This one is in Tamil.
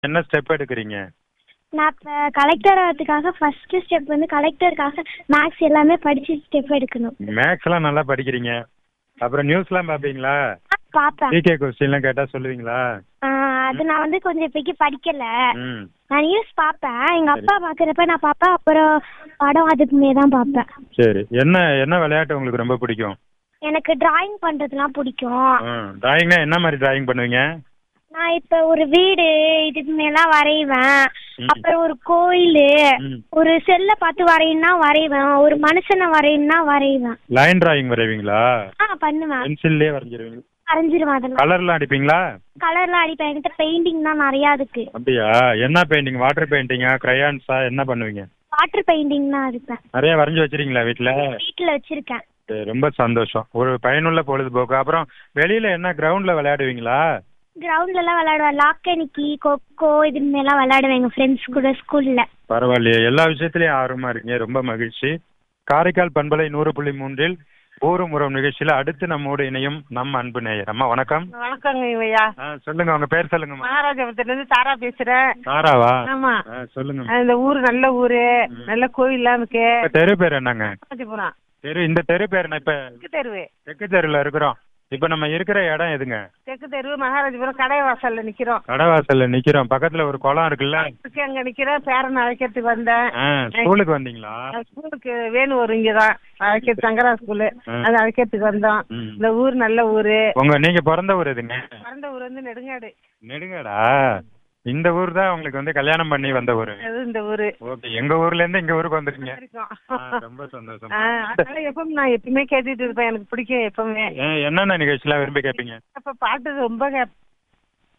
என்ன ஸ்டெப் எடுக்கிறீங்க நான் இப்போ கலெக்டர் ஆகிறதுக்காக ஃபர்ஸ்ட் ஸ்டெப் வந்து கலெக்டருக்காக மேக்ஸ் எல்லாமே படிச்சு ஸ்டெப் எடுக்கணும் மேக்ஸ்லாம் நல்லா படிக்கிறீங்க அப்புறம் நியூஸ்லாம் பார்ப்பீங்களா பார்ப்பேன் ஜிகே கொஸ்டின்லாம் கேட்டால் சொல்லுவீங்களா ஆ, அது நான் வந்து கொஞ்சம் இப்போக்கி படிக்கல ம் நான் நியூஸ் பார்ப்பேன் எங்க அப்பா பார்க்குறப்ப நான் பார்ப்பேன் அப்புறம் படம் அதுக்குமே தான் பார்ப்பேன் சரி என்ன என்ன விளையாட்டு உங்களுக்கு ரொம்ப பிடிக்கும் எனக்கு டிராயிங் பண்றதுலாம் பிடிக்கும் டிராயிங்னா என்ன மாதிரி டிராயிங் பண்ணுவீங்க நான் இப்ப ஒரு வீடு இதுக்கு மேலாம் வரைவேன் ம். அப்புறம் ஒரு கோயில் ம். ஒரு செல்லை பார்த்து வரையணும்னா வரைவேன் ஒரு மனுஷனை வரையணும்னா வரைவேன் லைன் டிராயிங் வரைவீங்களா ஆ பண்ணுவேன் பென்சில்லே வரைஞ்சிருவீங்க வரைஞ்சிருவேன் அதெல்லாம் கலர்லாம் அடிப்பீங்களா கலர்லாம் அடிப்பேன் என்கிட்ட பெயிண்டிங் தான் நிறையா இருக்கு அப்படியா என்ன பெயிண்டிங் வாட்டர் பெயிண்டிங்கா கிரையான்ஸா என்ன பண்ணுவீங்க வாட்டர் பெயிண்டிங் தான் அடிப்பேன் நிறைய வரைஞ்சி வச்சிருக்கீங்களா வீட்டில் வீட்டில் வச்சிருக்கேன் சரி, ரொம்ப சந்தோஷம் ஒரு பயனுள்ள பொழுதுபோக்கு அப்புறம் வெளியில என்ன கிரவுண்ட்ல விளையாடுவீங்களா கிரவுண்ட்லலாம் விளையாடுவேன் லாக்கனிக்கி கொக்கோ இது மேலாம் விளையாடுவேன் எங்கள் ஃப்ரெண்ட்ஸ் கூட ஸ்கூலில் பரவாயில்லையே எல்லா விஷயத்திலயும் ஆர்வமா இருக்கீங்க ரொம்ப மகிழ்ச்சி காரைக்கால் பண்பலை நூறு புள்ளி மூன்றில் ஊரும் உறவு நிகழ்ச்சியில அடுத்து நம்மோடு இணையும் நம் அன்பு நேயர் அம்மா வணக்கம் வணக்கங்க ஐயா ஆ, சொல்லுங்க உங்க பேர் சொல்லுங்கம்மா மகாராஜபுரத்துல இருந்து தாரா பேசுறேன் தாராவா ஆமா ஆ, சொல்லுங்க அஹ் இந்த ஊர் நல்ல ஊரு நல்ல கோயில்லாம் இருக்கு உங்க தெரு பேர் என்னங்க காஞ்சிபுரம் தெரு இந்த தெரு பேர் என்ன இப்ப தெற்கு தெருவு தெற்கு தெருல இருக்கிறோம் இப்ப நம்ம இருக்கிற இடம் எதுங்க தெற்கு தெருவு மகாராஜபுரம் கடை வாசல்ல நிக்கிறோம் கடவாசல்ல நிக்கிறோம் பக்கத்துல ஒரு குளம் இருக்குல்ல இருக்கு அங்க நிக்கிறேன் பேரனை அழைக்கிறதுக்கு வந்தேன் ஆ, ஸ்கூலுக்கு வந்தீங்களா அஹ் ஸ்கூலுக்கு வேணும் வரும் இங்கதான் அழைக்கிறது சங்கரா ஸ்கூலு ஆ. அது அழைக்கிறதுக்கு வந்தோம் ம். இந்த ஊர் நல்ல ஊரு உங்க நீங்க பிறந்த ஊர் எதுங்க பிறந்த ஊர் வந்து நெடுங்காடு நெடுங்கடா இந்த ஊர் தான் உங்களுக்கு வந்து கல்யாணம் பண்ணி வந்த ஊரு அது இந்த ஊரு ஓகே எங்க ஊர்ல இருந்து இங்க ஊருக்கு வந்திருக்கீங்க இருக்கோம். ஆ, ரொம்ப சந்தோஷம் ஆஹ் அதனால எப்பவும் நான் எப்பவுமே கேட்டுட்டு இருப்பேன் எனக்கு பிடிக்கும் எப்பவுமே ஏன், என்னென்ன நிகழ்ச்சிலாம் விரும்பி கேட்பீங்க அப்ப பாட்டு ரொம்ப கேப்